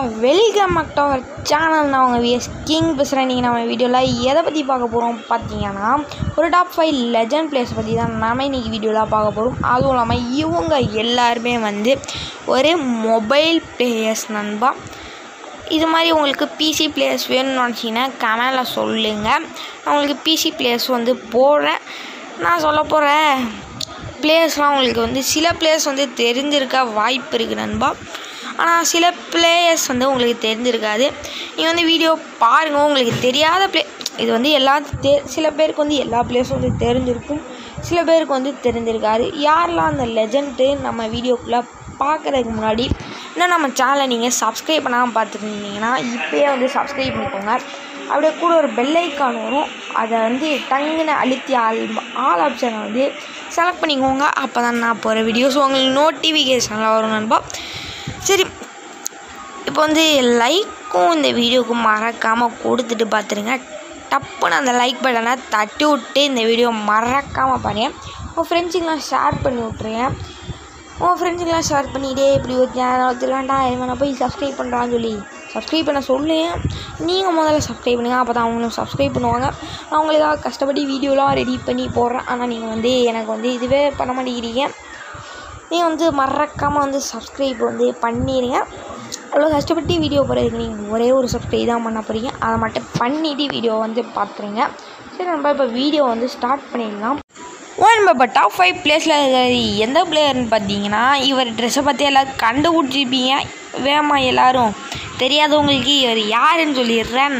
welcome back to our channel நான் உங்கள் vs king பேசுகிறேன் நீங்கள் நம்ம வீடியோவில் எதை பற்றி பார்க்க போகிறோம் பார்த்தீங்கன்னா ஒரு டாப் ஃபைவ் லெஜண்ட் பிளேஸ் பற்றி தான் நாம இன்றைக்கி வீடியோவில் பார்க்க போகிறோம் அதுவும் இல்லாமல் இவங்க எல்லாருமே வந்து ஒரு மொபைல் பிளேயர்ஸ் நண்பா இது மாதிரி உங்களுக்கு பிசி பிளேயர்ஸ் வேணும்னு நினச்சிங்கன்னா கமெண்டில் சொல்லுங்கள் நான் உங்களுக்கு பிசி பிளேயர்ஸ் வந்து போடுறேன் நான் சொல்ல போகிற பிளேயர்ஸ்லாம் உங்களுக்கு வந்து சில பிளேயர்ஸ் வந்து தெரிஞ்சிருக்க வாய்ப்பு இருக்குது நண்பா ஆனால் சில பிளேயர்ஸ் வந்து உங்களுக்கு தெரிஞ்சிருக்காது நீங்கள் வந்து வீடியோ பாருங்கள் உங்களுக்கு தெரியாத ப்ளே இது வந்து எல்லா தெ சில பேருக்கு வந்து எல்லா பிளேயர்ஸும் வந்து தெரிஞ்சிருக்கும் சில பேருக்கு வந்து தெரிஞ்சிருக்காது யாரெல்லாம் அந்த லெஜண்ட்டு நம்ம வீடியோக்குள்ளே பார்க்குறதுக்கு முன்னாடி இன்னும் நம்ம சேனலை நீங்கள் சப்ஸ்கிரைப் பண்ணாமல் பார்த்துருந்தீங்கன்னா இப்போயே வந்து சப்ஸ்கிரைப் பண்ணிக்கோங்க அப்படியே கூட ஒரு பெல் ஐக்கான் வரும் அதை வந்து டங்குன்னு அழுத்தி ஆல் ஆல் ஆப்ஷனை வந்து செலக்ட் பண்ணிக்கோங்க அப்போ தான் நான் போகிற வீடியோஸ் உங்களுக்கு நோட்டிஃபிகேஷனில் வரும் நண்பா சரி இப்போ வந்து லைக்கும் இந்த வீடியோவுக்கு மறக்காமல் கொடுத்துட்டு பார்த்துருங்க டப்புன்னு அந்த லைக் பட்டனை தட்டி விட்டு இந்த வீடியோ மறக்காமல் பாருங்க உங்கள் ஃப்ரெண்ட்ஸுக்கெலாம் ஷேர் பண்ணி விட்ருங்க உங்கள் ஃப்ரெண்ட்ஸுக்கெலாம் ஷேர் பண்ணிட்டே இப்படி ஒரு சேனல் வச்சுருக்காண்டா இவனை போய் சப்ஸ்கிரைப் பண்ணுறான்னு சொல்லி சப்ஸ்கிரைப் பண்ண சொல்லுங்க நீங்கள் முதல்ல சப்ஸ்கிரைப் பண்ணுங்கள் அப்போ தான் அவங்களும் சப்ஸ்கிரைப் பண்ணுவாங்க நான் உங்களுக்காக கஷ்டப்பட்டு வீடியோலாம் ரெடி பண்ணி போடுறேன் ஆனால் நீங்கள் வந்து எனக்கு வந்து இதுவே பண்ண மாட்டேங்கிறீங்க நீங்கள் வந்து மறக்காமல் வந்து சப்ஸ்கிரைப் வந்து பண்ணிடுங்க அவ்வளோ கஷ்டப்பட்டு வீடியோ போடுறதுக்கு நீங்கள் ஒரே ஒரு சப்ஸ்கிரைப் தான் பண்ண போகிறீங்க அதை மட்டும் பண்ணிவிட்டு வீடியோ வந்து பார்த்துருங்க சரி நம்ம இப்போ வீடியோ வந்து ஸ்டார்ட் பண்ணிடலாம் ஓ நம்ம இப்போ டாப் ஃபைவ் பிளேஸில் எந்த பிளேயர்னு பார்த்தீங்கன்னா இவர் ட்ரெஸ்ஸை பற்றி எல்லாம் கண்டுபிடிச்சிருப்பீங்க வேமா எல்லாரும் தெரியாதவங்களுக்கு இவர் யாருன்னு சொல்லிடுறேன்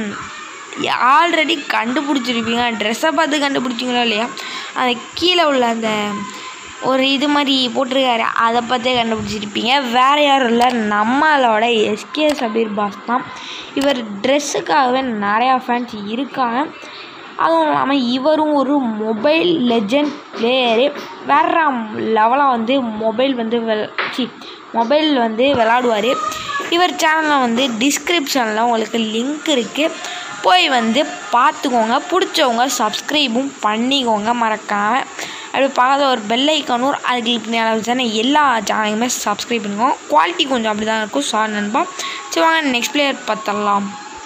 ஆல்ரெடி கண்டுபிடிச்சிருப்பீங்க ட்ரெஸ்ஸை பார்த்து கண்டுபிடிச்சிங்களோ இல்லையா அந்த கீழே உள்ள அந்த ஒரு இது மாதிரி போட்டிருக்காரு அதை பார்த்தே கண்டுபிடிச்சிருப்பீங்க வேறு யாரும் இல்லை நம்மளோட எஸ்கே சபீர் பாஸ் தான் இவர் ட்ரெஸ்ஸுக்காகவே நிறையா ஃபேன்ஸ் இருக்காங்க அதுவும் இல்லாமல் இவரும் ஒரு மொபைல் லெஜண்ட் பிளேயரு வேற லெவலாக வந்து மொபைல் வந்து வெ சி மொபைல் வந்து விளாடுவார் இவர் சேனலில் வந்து டிஸ்கிரிப்ஷனில் உங்களுக்கு லிங்க் இருக்குது போய் வந்து பார்த்துக்கோங்க பிடிச்சவங்க சப்ஸ்கிரைபும் பண்ணிக்கோங்க மறக்காமல் அப்படி பக்கத்தில் ஒரு பெல் ஐக்கானும் அது கிளிக் பண்ணி அளவு எல்லா சேனலுமே சப்ஸ்கிரைப் பண்ணிக்கோங்க குவாலிட்டி கொஞ்சம் அப்படி தான் இருக்கும் சார் நண்பா சரி வாங்க நெக்ஸ்ட் பிளேயர் பார்த்தலாம்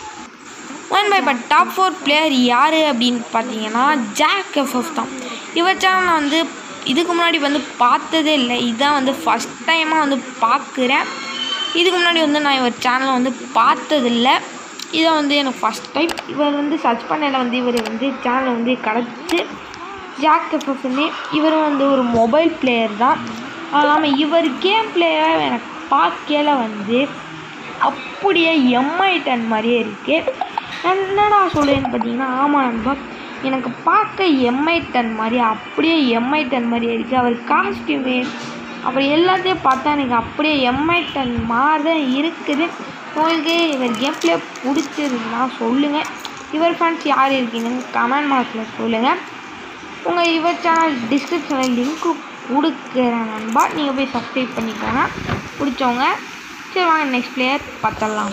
ஒன் பை இப்போ டாப் ஃபோர் பிளேயர் யார் அப்படின்னு பார்த்தீங்கன்னா ஜாக் எஃப்எஃப் தான் இவர் சேனலில் வந்து இதுக்கு முன்னாடி வந்து பார்த்ததே இல்லை இதுதான் வந்து ஃபஸ்ட் டைமாக வந்து பார்க்குறேன் இதுக்கு முன்னாடி வந்து நான் இவர் சேனலை வந்து பார்த்ததில்லை இதான் வந்து எனக்கு ஃபஸ்ட் டைம் இவர் வந்து சர்ச் பண்ணையில் வந்து இவர் வந்து சேனலை வந்து கிடச்சி ஜாக் எஃப்எஃப்னு இவரும் வந்து ஒரு மொபைல் பிளேயர் தான் அது இல்லாமல் இவர் கேம் பிளேயராக எனக்கு பார்க்கல வந்து அப்படியே எம்ஐ டென் மாதிரியே இருக்குது என்னடா சொல்லுவேன்னு பார்த்தீங்கன்னா ஆமாம் நண்பா எனக்கு பார்க்க எம்ஐ டென் மாதிரி அப்படியே எம்ஐ டென் மாதிரியே இருக்குது அவர் காஸ்டியூமு அப்புறம் எல்லாத்தையும் பார்த்தா எனக்கு அப்படியே எம்ஐ டென் மாதிரி தான் இருக்குது உங்களுக்கு இவர் கேம் பிளே பிடிச்சிருந்தா சொல்லுங்கள் இவர் ஃபேன்ஸ் யார் இருக்கீங்கன்னு கமெண்ட் பாக்ஸில் சொல்லுங்கள் உங்கள் இவர் சேனல் டிஸ்கிரிப்ஷனில் லிங்க்கு கொடுக்குறேன் நண்பா நீங்கள் போய் சப்ஸ்கிரைப் பண்ணிக்கோங்க பிடிச்சவங்க சரி வாங்க நெக்ஸ்ட் பிளேயர் பார்த்தலாம்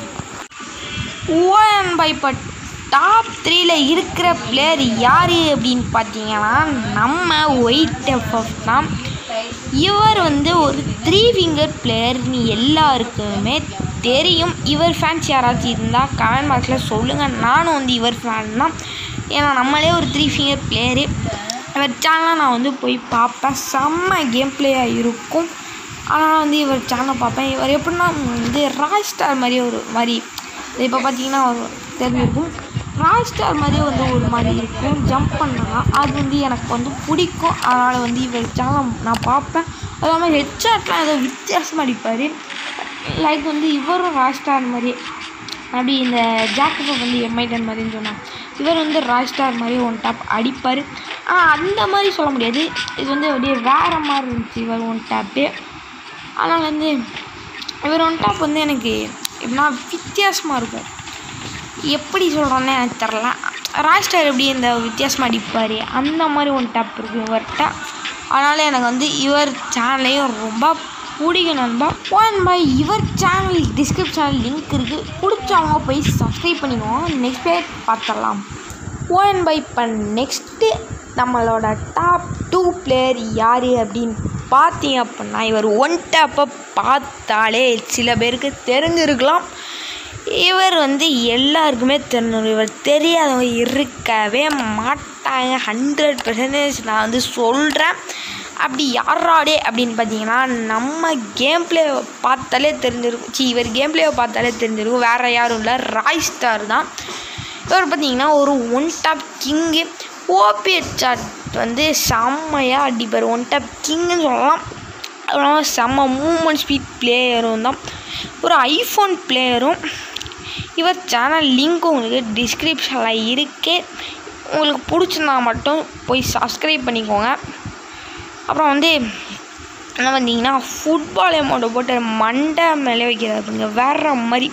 ஓஎன் பை இப்போ டாப் த்ரீல இருக்கிற பிளேயர் யார் அப்படின்னு பார்த்தீங்கன்னா நம்ம ஒயிட் எஃப்எஃப் தான் இவர் வந்து ஒரு த்ரீ ஃபிங்கர் பிளேயர்னு எல்லாருக்குமே தெரியும் இவர் ஃபேன்ஸ் யாராச்சும் இருந்தால் கமெண்ட் பாக்ஸில் சொல்லுங்கள் நானும் வந்து இவர் ஃபேன் தான் ஏன்னா நம்மளே ஒரு த்ரீ ஃபிங்கர் பிளேயரு இவர் சேனலை நான் வந்து போய் பார்ப்பேன் செம்ம கேம் பிளேயாக இருக்கும் ஆனால் வந்து இவர் சேனலை பார்ப்பேன் இவர் எப்படின்னா வந்து ராய் ஸ்டார் மாதிரி ஒரு மாதிரி இப்போ பார்த்தீங்கன்னா ஒரு தெரிஞ்சிருக்கும் ராய் ஸ்டார் மாதிரியே வந்து ஒரு மாதிரி இருக்கும் ஜம்ப் பண்ணலாம் அது வந்து எனக்கு வந்து பிடிக்கும் அதனால் வந்து இவர் சேனல் நான் பார்ப்பேன் அது இல்லாமல் ஹெட்ஷாட்லாம் ஏதோ வித்தியாசமாக அடிப்பார் லைக் வந்து இவரும் ராய் ஸ்டார் மாதிரி அப்படி இந்த ஜாக்கெட்டை வந்து எம்ஐடன் மாதிரின்னு சொன்னாங்க இவர் வந்து ராய் ஸ்டார் மாதிரி ஒன் டாப் அடிப்பார் ஆனால் அந்த மாதிரி சொல்ல முடியாது இது வந்து அப்படியே வேறு மாதிரி இருந்துச்சு இவர் ஒன் டாப்பு அதனால் வந்து இவர் ஒன் டாப் வந்து எனக்கு எப்படின்னா வித்தியாசமாக இருக்கும் எப்படி சொல்கிறோன்னே எனக்கு தெரில ராய் ஸ்டார் எப்படி இந்த வித்தியாசமாக அடிப்பார் அந்த மாதிரி ஒன் டாப் இருக்குது இவர்கிட்ட அதனால் எனக்கு வந்து இவர் சேனலையும் ரொம்ப பிடிக்கும் நண்பா ஒன் பை இவர் சேனல் டிஸ்கிரிப்ஷனில் லிங்க் இருக்குது பிடிச்சவங்க போய் சப்ஸ்கிரைப் பண்ணிடுவோம் நெக்ஸ்ட் பேர் பார்த்துடலாம் ஒன் பை இப்போ நெக்ஸ்ட்டு நம்மளோட டாப் டூ பிளேயர் யார் அப்படின்னு பார்த்தீங்க அப்படின்னா இவர் ஒன் டேப்பை பார்த்தாலே சில பேருக்கு தெரிஞ்சிருக்கலாம் இவர் வந்து எல்லாருக்குமே தெரிஞ்சவர் இவர் தெரியாதவங்க இருக்கவே மாட்டாங்க ஹண்ட்ரட் பர்சன்டேஜ் நான் வந்து சொல்கிறேன் அப்படி யாராடே அப்படின்னு பார்த்தீங்கன்னா நம்ம கேம் பிளே பார்த்தாலே தெரிஞ்சிருக்கும் சி இவர் கேம் பிளேவை பார்த்தாலே தெரிஞ்சிருக்கும் வேறு யாரும் இல்லை ராய் ஸ்டார் தான் இவர் பார்த்தீங்கன்னா ஒரு one tap king OPS shot வந்து செம்மையாக அடிப்பார் ஒன் டாப் கிங்குன்னு சொல்லலாம் அப்புறம் செம்ம மூமெண்ட் ஸ்பீட் பிளேயரும் தான் ஒரு ஐஃபோன் பிளேயரும் இவர் சேனல் லிங்க் உங்களுக்கு டிஸ்கிரிப்ஷனில் இருக்கே உங்களுக்கு பிடிச்சிருந்தா மட்டும் போய் சப்ஸ்கிரைப் பண்ணிக்கோங்க அப்புறம் வந்து என்ன பார்த்தீங்கன்னா ஃபுட்பால் அமௌண்ட்டை போட்டு மண்டை மேலே வைக்கிறாருங்க வேற மாதிரி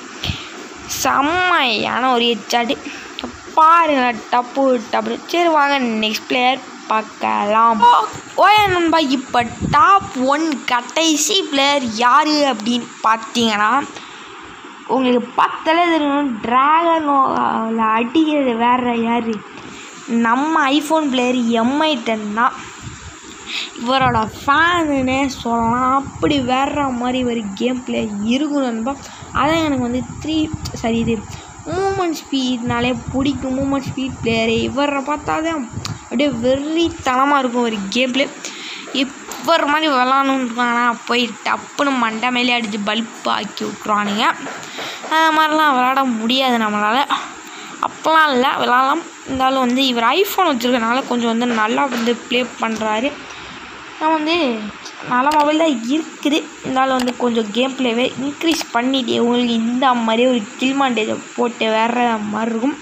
செம்மையான ஒரு ஹெச்சாட்டு பாருங்க டப்பு டப்பு சரி வாங்க நெக்ஸ்ட் பிளேயர் பார்க்கலாம் ஓய நண்பா இப்போ டாப் ஒன் கடைசி பிளேயர் யார் அப்படின்னு பார்த்தீங்கன்னா உங்களுக்கு பத்தலே தெரியும் ட்ராகன் அடிக்கிறது வேற யார் நம்ம ஐஃபோன் பிளேயர் எம்ஐ டென் தான் இவரோட ஃபேனுன்னே சொல்லலாம் அப்படி வேற மாதிரி ஒரு கேம் பிளே இருக்கும் நண்பா அதான் எனக்கு வந்து த்ரீ சரி இது மூமெண்ட் ஸ்பீட்னாலே பிடிக்கும் மூமெண்ட் ஸ்பீட் பிளேயரு இவரை பார்த்தாதான் அப்படியே வெறித்தனமாக இருக்கும் ஒரு கேம் பிளே இவர் மாதிரி விளாட்ணுன்னா போய் டப்புன்னு மண்டை மேலே அடித்து பல்ப் ஆக்கி விட்ருவானுங்க அந்த மாதிரிலாம் விளாட முடியாது நம்மளால் அப்போலாம் இல்லை விளாட்லாம் இருந்தாலும் வந்து இவர் ஐஃபோன் வச்சுருக்கனால கொஞ்சம் வந்து நல்லா வந்து ப்ளே பண்ணுறாரு நான் வந்து நல்ல மொபைல் தான் இருக்குது இருந்தாலும் வந்து கொஞ்சம் கேம் பிளேவே இன்க்ரீஸ் பண்ணிட்டு உங்களுக்கு இந்த மாதிரியே ஒரு கில்மாண்டேஜை போட்டு வேற மாதிரி இருக்கும்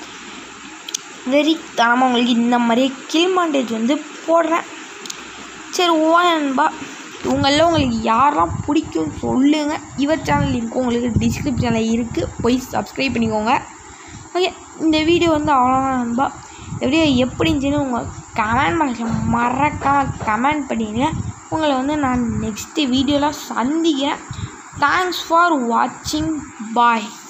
வெறித்தனமாக உங்களுக்கு இந்த மாதிரியே கில்மாண்டேஜ் வந்து போடுறேன் சரி ஓயன்பா இவங்களில் உங்களுக்கு யாரெல்லாம் பிடிக்கும் சொல்லுங்கள் இவர் சேனல் லிங்க் உங்களுக்கு டிஸ்கிரிப்ஷனில் இருக்குது போய் சப்ஸ்கிரைப் பண்ணிக்கோங்க ஓகே இந்த வீடியோ வந்து அவ்வளோதான் நண்பா இந்த வீடியோ எப்படி இருந்துச்சுன்னு உங்கள் கமெண்ட் பாக்ஸில் மறக்காமல் கமெண்ட் பண்ணிடுங்க உங்களை வந்து நான் நெக்ஸ்ட்டு வீடியோவில் சந்திக்கிறேன் தேங்க்ஸ் ஃபார் வாட்சிங் பாய்